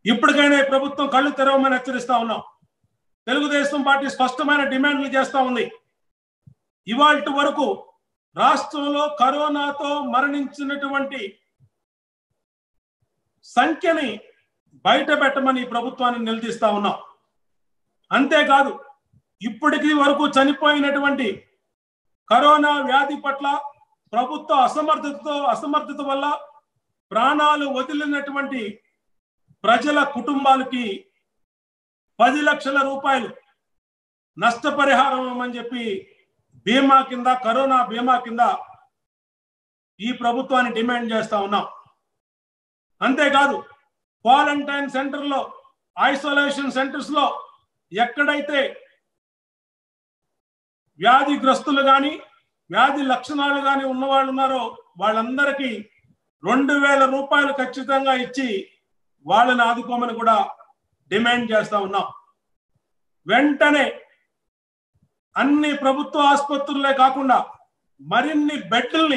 ఇప్పటికైనా ఈ ప్రభుత్వం కళ్ళు తెరవమని హెచ్చరిస్తా ఉన్నాం తెలుగుదేశం పార్టీ స్పష్టమైన డిమాండ్లు చేస్తా ఉంది ఇవాళ వరకు రాష్ట్రంలో కరోనాతో మరణించినటువంటి సంఖ్యని బయట పెట్టమని ఈ ప్రభుత్వాన్ని నిలదీస్తా ఉన్నాం అంతేకాదు ఇప్పటికి వరకు చనిపోయినటువంటి కరోనా వ్యాధి పట్ల ప్రభుత్వ అసమర్థతతో అసమర్థత వల్ల ప్రాణాలు వదిలినటువంటి ప్రజల కుటుంబాలకి పది లక్షల రూపాయలు నష్టపరిహారం ఇవ్వమని చెప్పి బీమా కింద కరోనా బీమా కింద ఈ ప్రభుత్వాన్ని డిమాండ్ చేస్తా ఉన్నాం అంతేకాదు క్వారంటైన్ సెంటర్లో ఐసోలేషన్ సెంటర్స్ లో ఎక్కడైతే వ్యాధిగ్రస్తులు కానీ వ్యాధి లక్షణాలు కానీ ఉన్నవాళ్ళు ఉన్నారో వాళ్ళందరికీ రెండు వేల రూపాయలు ఖచ్చితంగా ఇచ్చి వాళ్ళని ఆదుకోమని కూడా డిమాండ్ చేస్తా ఉన్నాం వెంటనే అన్ని ప్రభుత్వ ఆసుపత్రులే కాకుండా మరిన్ని బెడ్లని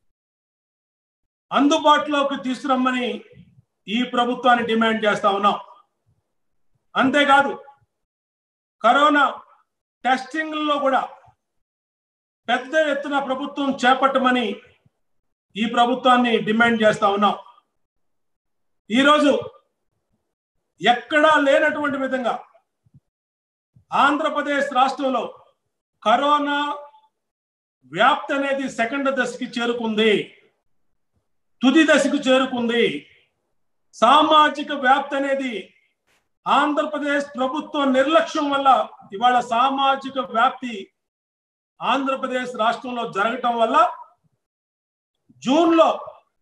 అందుబాటులోకి తీసుకురమ్మని ఈ ప్రభుత్వాన్ని డిమాండ్ చేస్తా ఉన్నాం అంతేకాదు కరోనా టెస్టింగ్లో కూడా పెద్ద ఎత్తున ప్రభుత్వం చేపట్టమని ఈ ప్రభుత్వాన్ని డిమాండ్ చేస్తా ఉన్నాం ఈరోజు ఎక్కడా లేనటువంటి విధంగా ఆంధ్రప్రదేశ్ రాష్ట్రంలో కరోనా వ్యాప్తి అనేది సెకండ్ దశకి చేరుకుంది తుది దశకు చేరుకుంది సామాజిక వ్యాప్తి అనేది ఆంధ్రప్రదేశ్ ప్రభుత్వ నిర్లక్ష్యం వల్ల ఇవాళ సామాజిక వ్యాప్తి ఆంధ్రప్రదేశ్ రాష్ట్రంలో జరగటం వల్ల జూన్లో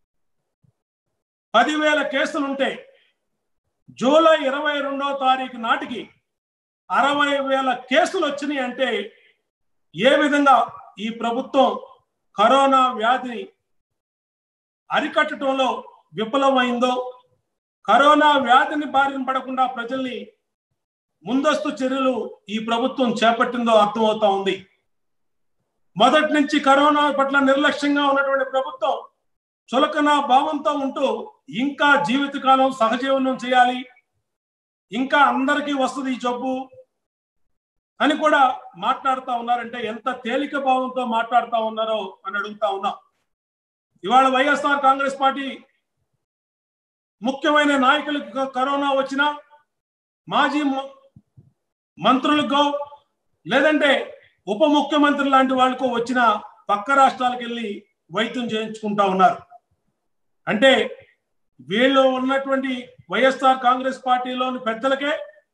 పదివేల కేసులుంటే జూలై ఇరవై రెండవ తారీఖు నాటికి అరవై వేల కేసులు వచ్చినాయి అంటే ఏ విధంగా ఈ ప్రభుత్వం కరోనా వ్యాధిని అరికట్టడంలో విఫలమైందో కరోనా వ్యాధిని బారిన పడకుండా ప్రజల్ని ముందస్తు చర్యలు ఈ ప్రభుత్వం చేపట్టిందో అర్థమవుతా ఉంది మొదటి నుంచి కరోనా పట్ల నిర్లక్ష్యంగా ఉన్నటువంటి ప్రభుత్వం చులకన భావంతో ఉంటూ ఇంకా జీవితకాలం సహజీవనం చేయాలి ఇంకా అందరికీ వస్తుంది ఈ జబ్బు అని కూడా మాట్లాడుతూ ఉన్నారంటే ఎంత తేలిక భావంతో మాట్లాడుతూ ఉన్నారో అని అడుగుతా ఉన్నా ఇవాళ వైఎస్ఆర్ కాంగ్రెస్ పార్టీ ముఖ్యమైన నాయకులకు కరోనా వచ్చినా మాజీ మంత్రులకు లేదంటే ఉప ముఖ్యమంత్రి లాంటి వాళ్ళకు వచ్చిన పక్క రాష్ట్రాలకు వెళ్ళి వైద్యం చేయించుకుంటా ఉన్నారు అంటే వీళ్ళు ఉన్నటువంటి వైఎస్ఆర్ కాంగ్రెస్ పార్టీలోని పెద్దలకే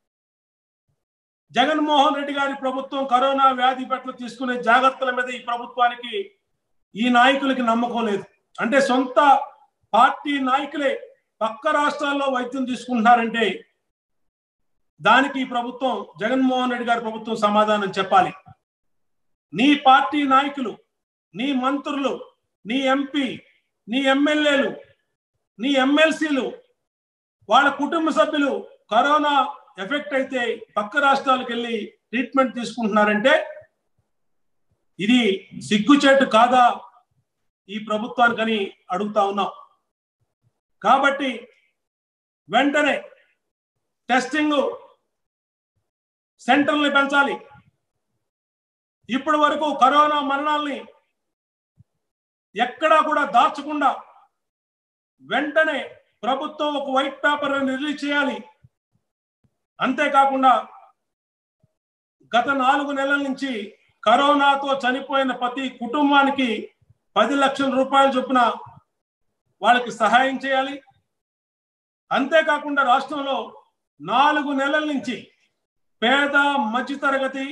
జగన్మోహన్ రెడ్డి గారి ప్రభుత్వం కరోనా వ్యాధి పట్ల తీసుకునే జాగ్రత్తల మీద ఈ ప్రభుత్వానికి ఈ నాయకులకి నమ్మకం లేదు అంటే సొంత పార్టీ నాయకులే పక్క రాష్ట్రాల్లో వైద్యం తీసుకుంటున్నారంటే దానికి ఈ ప్రభుత్వం జగన్మోహన్ రెడ్డి గారి ప్రభుత్వం సమాధానం చెప్పాలి నీ పార్టీ నాయకులు నీ మంత్రులు నీ ఎంపీ నీ ఎమ్మెల్యేలు నీ ఎమ్మెల్సీలు వాళ్ళ కుటుంబ సభ్యులు కరోనా ఎఫెక్ట్ అయితే పక్క రాష్ట్రాలకు వెళ్ళి ట్రీట్మెంట్ తీసుకుంటున్నారంటే ఇది సిగ్గుచేటు కాదా ఈ ప్రభుత్వానికని అడుగుతా ఉన్నాం కాబట్టి వెంటనే టెస్టింగ్ సెంటర్ని పెంచాలి ఇప్పటి వరకు కరోనా మరణాల్ని ఎక్కడా కూడా దాచకుండా వెంటనే ప్రభుత్వం ఒక వైట్ పేపర్ రిలీజ్ చేయాలి అంతేకాకుండా గత నాలుగు నెలల నుంచి కరోనాతో చనిపోయిన ప్రతి కుటుంబానికి పది లక్షల రూపాయల చొప్పున వాళ్ళకి సహాయం చేయాలి అంతేకాకుండా రాష్ట్రంలో నాలుగు నెలల నుంచి పేద మధ్యతరగతి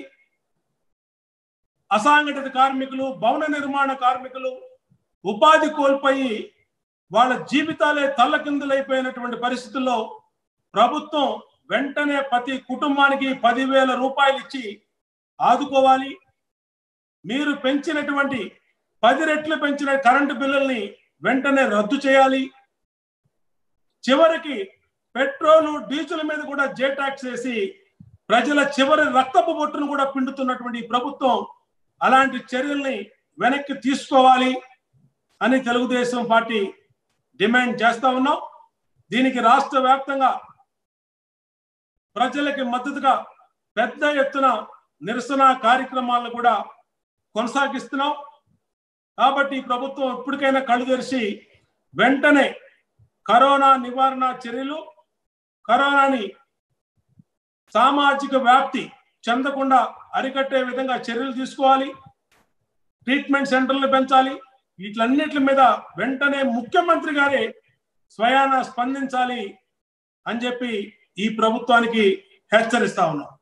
అసాంఘటిత కార్మికులు భవన నిర్మాణ కార్మికులు ఉపాధి కోల్పోయి వాళ్ళ జీవితాలే తల్లకిందులైపోయినటువంటి పరిస్థితుల్లో ప్రభుత్వం వెంటనే ప్రతి కుటుంబానికి పదివేల రూపాయలు ఇచ్చి ఆదుకోవాలి మీరు పెంచినటువంటి పది రెట్లు పెంచిన కరెంటు బిల్లుల్ని వెంటనే రద్దు చేయాలి చివరికి పెట్రోలు డీజిల్ మీద కూడా జే ట్యాక్స్ వేసి ప్రజల చివరి రక్తపు బొట్టును కూడా పిండుతున్నటువంటి ప్రభుత్వం అలాంటి చర్యల్ని వెనక్కి తీసుకోవాలి అని తెలుగుదేశం పార్టీ డిమాండ్ చేస్తా ఉన్నాం దీనికి రాష్ట్ర వ్యాప్తంగా ప్రజలకి మద్దతుగా పెద్ద ఎత్తున నిరసన కార్యక్రమాలను కూడా కొనసాగిస్తున్నాం కాబట్టి ఈ ప్రభుత్వం ఎప్పటికైనా కళ్ళు తెరిచి వెంటనే కరోనా నివారణ చర్యలు కరోనాని సామాజిక వ్యాప్తి చెందకుండా అరికట్టే విధంగా చర్యలు తీసుకోవాలి ట్రీట్మెంట్ సెంటర్లు పెంచాలి వీటిలన్నిటి మీద వెంటనే ముఖ్యమంత్రి గారే స్వయాన స్పందించాలి అని చెప్పి ఈ ప్రభుత్వానికి హెచ్చరిస్తా ఉన్నాం